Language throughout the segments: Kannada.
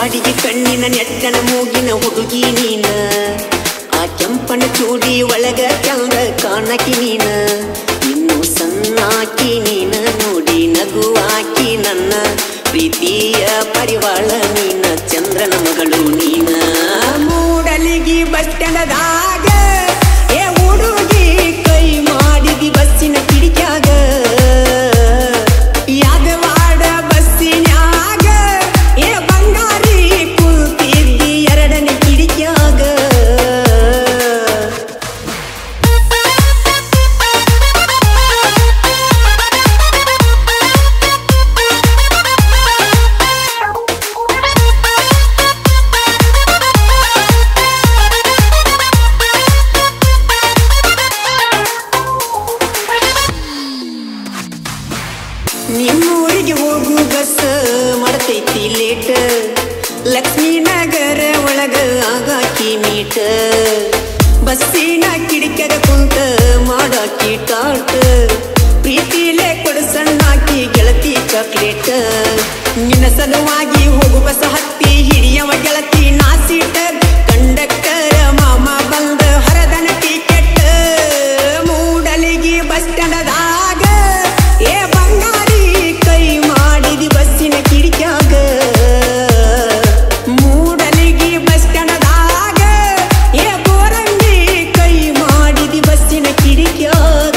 ಕಾಡಿಗೆ ಕಣ್ಣಿನ ನೆಟ್ಟನ ಮೂಗಿನ ಹುಡುಗಿ ನೀನ ಆ ಕೆಂಪನ ಚೂಡಿ ಒಳಗ ಚಂದ ಕಾಣಕಿ ನೀನ ಇನ್ನು ಸಣ್ಣಾಕಿ ನೀನ ನೋಡಿ ನಗುವಾಕಿ ನನ್ನ ಪ್ರೀತಿಯ ಪರಿವಾಳ ನೀನ ಚಂದ್ರನ ಮಗಳು ನೀನ ಮೂಡಲಿಗಿ ಬಸ್ ಸ್ಟ್ಯಾಂಡದಾಗ ಏ ಹುಡುಗಿ ಕೈ ಮಾಡಿದಿ ಬಸ್ಸಿನ ಕಿಡಿಕ್ಯಾಗ ಯಾದವಾಡ ಬಸ್ಸಿನ್ಯಾಗ ಏ ಬಂಗಾರಿ ಕುಳ್ತಿದ್ದಿ ಎರಡನೇ ಕಿಡಿಕ್ಯಾಗ ನಿಮ್ಮೂರಿಗೆ ಹೋಗು ಬಸ್ ಮಾಡ್ತೈತಿ ಲೇಟ್ ಲಕ್ಷ್ಮೀನಗರ ಒಳಗ ಆಗಾಕಿ ಮೀಟ ಬಸ್ಸಿನ ಕಿಡಿಕೆಗ ಕುಂತ ಮಾಡಾಕಿ ಟಾಟ್ ಪ್ರೀತಿಲೇ ಕೊಡಸಣ್ಣಾಕಿ ಗೆಳತಿ ಚಾಕ್ಲೇಟ್ ನಿನ್ನ ಸಲುವಾಗಿ ಹೋಗು ಬಸ್ ಹತ್ತಿ ಹಿಡಿಯವ ಗೆಳತಿ ನಾಸಿಟ ಕಂಡಕ್ಟರ್ ಮಾಮ ಬಂದ ಹರದನ ಟಿಕೆಟ್ ಮೂಡಲಿಗಿ ಬಸ್ ಸ್ಟ್ಯಾಂಡದಾಗ ಏ ಬಂಗಾರಿ ಕೈ ಮಾಡಿದಿ ಬಸ್ಸಿನ ಕಿಡಿಕ್ಯಾಗ ಮೂಡಲಿಗಿ ಬಸ್ ಸ್ಟ್ಯಾಂಡದಾಗ ಏ ಬೋರಂಗಿ ಕೈ ಮಾಡಿದಿ ಬಸ್ಸಿನ ಕಿಡಿಕ್ಯಾಗ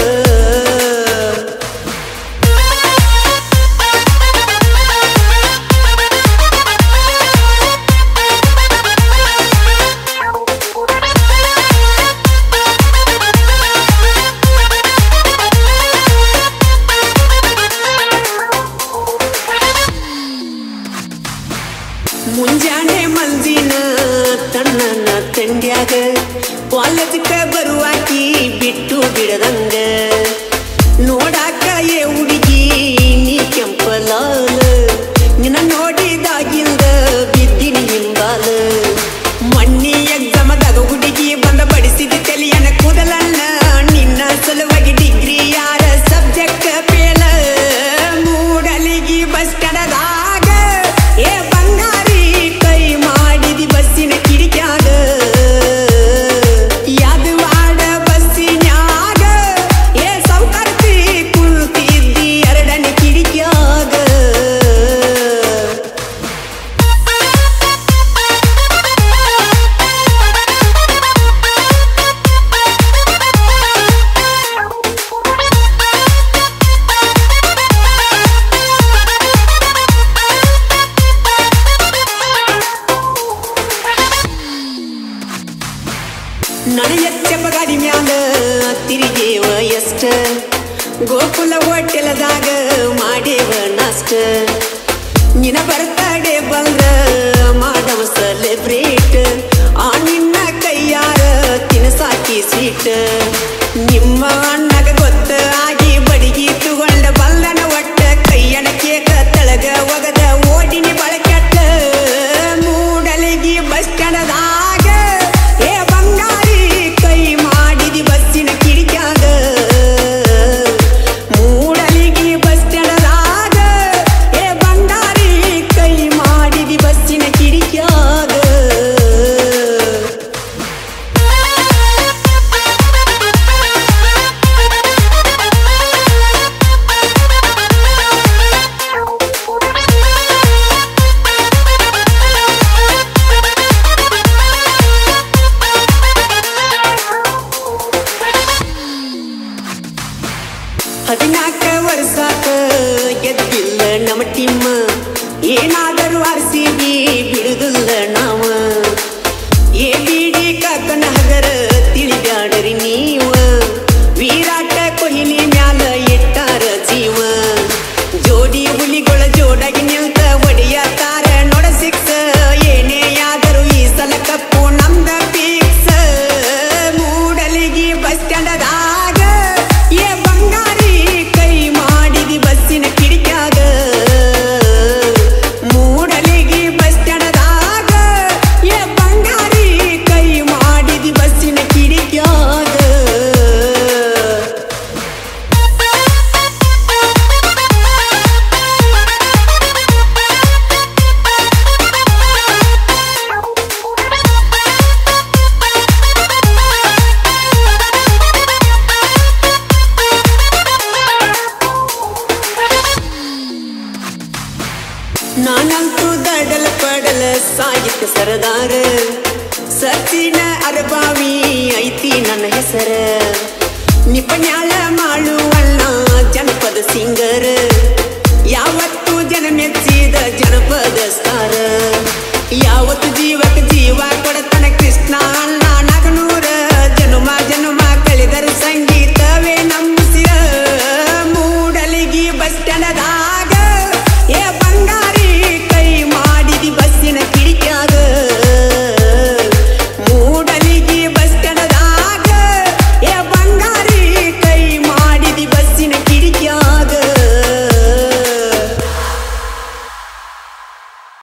ಮುಂಜಾನೆ ಮಂದಿನ ತಣ್ಣನ ತಂಡ್ಯಾಗ ಕಾಲೇಜಕ್ಕ ಬರುವಾಕಿ ಬಿಟ್ಟು ಬಿಡದಂಗ ನೋಡಾಕ ಏ ಹುಡುಗಿ ನೀ ಕೆಂಪಲಾಲ ನಿನ್ನ ನೋಡಿದಾಗಿಂದ ಬಿದ್ದಿನಿ ಹಿಂಬಾಲ ಮಣ್ಣಿ ಎಕ್ಸಾಮದಾಗ ಹುಡುಗಿ ಬಂದ ಬಡಿಸಿದ ತಲೆಯನ ಕೂದಲನ್ನ ನಿನ್ನ ಸಲುವಾಗಿ ಡಿಗ್ರಿ ಯಾರ ಸಬ್ಜೆಕ್ಟ್ ಪೇಲ ಮೂಡಲಿಗಿ ಬಸ್ ಸ್ಟ್ಯಾಂಡದಾಗ ಏ ಬಂಗಾರಿ ಕೈ ಮಾಡಿದಿ ಬಸ್ಸಿನ ಕಿಡಿಕ್ಯಾಗ ಯಾದವಾಡ ಬಸ್ಸಿನ್ಯಾಗ ಏ ಸೌಕರ್ತಿ ಕುಳ್ತಿದ್ದಿ ಎರಡನೇ ಕಿಡಿಕ್ಯಾಗ ನನಯಚ್ಚ ಗಾಡಿ ಮ್ಯಾಲ ತಿರುಗೇವ ಎಷ್ಟ ಗೋಕುಲ ಹೋಟೆಲದಾಗ ಮಾಡೇವ ನಾಷ್ಟ ನಿನ ಬರ್ತಡೆ ಬಂದ್ರ ಮಾಡವ ಸೆಲೆಬ್ರೇಟ್ ಆ ನಿನ್ನ ಕೈಯಾರ ತಿನಸಾಕಿ ಸೀಟ್ ನಿಮ್ಮ ಅಣ್ಣಗ ಗೊತ್ತ ಆಗಿ ಬಡಿಗಿ ತಗೊಂಡ ಬಲ್ಲನ ಒಟ್ಟ ಕೈಯನ ಕೇಕ ತಳಗ ಒಗದ ಓಡಿನಿ ಬಳಕೆಟ್ಟ ಮೂಡಲಿಗಿ ಬಸ್ ಸ್ಟ್ಯಾಂಡದಾಗ ಏ ಬಂಗಾರಿ ಕೈ ಮಾಡಿದಿ ಬಸ್ಸಿನ ಕಿಡಿಕ್ಯಾಗ ಮೂಡಲಿಗಿ ಬಸ್ ಸ್ಟ್ಯಾಂಡದಾಗ ಏ ಬಂಗಾರಿ ಕೈ ಮಾಡಿದಿ ಬಸ್ಸಿನ ಕಿಡಿಕ್ಯಾಗ ಹದಿನಾಲ್ಕ ವರ್ಷಾಕ ಗೆದ್ದಿಲ್ಲ ನಮ್ಮ ಟಿಮ್ಮ ಏನಾದರೂ ಆರ್ಸಿ ಬಿಡುದಿಲ್ಲ ನಾವ ಏ ಬಿಡಿ ಕಾಕನ ಹಗರ ತಿಳಿಬ್ಯಾಡರಿ ನೀವ ವಿರಾಟ ಕೊಹ್ಲಿ ಮ್ಯಾಲ ಇಟ್ಟಾರ ಜೀವ ಜೋಡಿ ಹುಲಿಗಳ ಜೋಡಾಗಿ ನಿಲ್ತ ಒಡೆಯತಾರ ನೋಡ ಸಿಕ್ಸ್ ಏನೇ ಆದರೂ ಈ ಸಲ ಕಪ್ಪು ನಮ್ದ ಫಿಕ್ಸ್ ಮೂಡಲಿಗಿ ಬಸ್ ಸ್ಟ್ಯಾಂಡದಾಗ ಏ ಬಂಗಾರಿ ಕೈ ಮಾಡಿದಿ ಬಸ್ಸಿನ ಕಿಡಿಕ್ಯಾಗ ಮೂಡಲಿಗಿ ಬಸ್ ಸ್ಟ್ಯಾಂಡದಾಗ ಸಾಹಿತ್ಯ ಸರದಾರ ಸಚಿನ ಅರಬಾವಿ ಐತಿ ನನ್ನ ಹೆಸರ ನಿಪನ್ಯಾಳ ಮಾಡುವ